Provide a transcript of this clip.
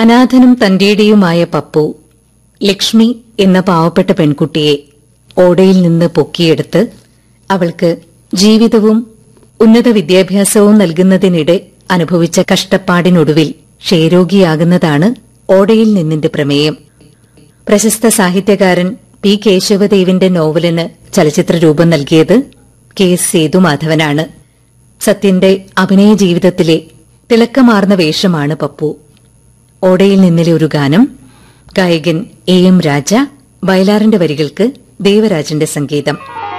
അനാഥനും തന്റേടിയുമായ പപ്പു ലക്ഷ്മി എന്ന പാവപ്പെട്ട പെൺകുട്ടിയെ ഓടയിൽ നിന്ന് പൊക്കിയെടുത്ത് അവൾക്ക് ജീവിതവും ഉന്നത വിദ്യാഭ്യാസവും നൽകുന്നതിനിടെ അനുഭവിച്ച കഷ്ടപ്പാടിനൊടുവിൽ ക്ഷയരോഗിയാകുന്നതാണ് ഓടയിൽ നിന്നിന്റെ പ്രമേയം പ്രശസ്ത സാഹിത്യകാരൻ പി കേശവദേവിന്റെ നോവലിന് ചലച്ചിത്ര രൂപം നൽകിയത് കെ എസ് സേതുമാധവനാണ് സത്യന്റെ അഭിനയ ജീവിതത്തിലെ തിളക്കമാർന്ന വേഷമാണ് പപ്പു ഓടയിൽ നിന്നിലെ ഒരു ഗാനം ഗായകൻ എ എം രാജ വയലാറിന്റെ വരികൾക്ക് ദേവരാജന്റെ സംഗീതം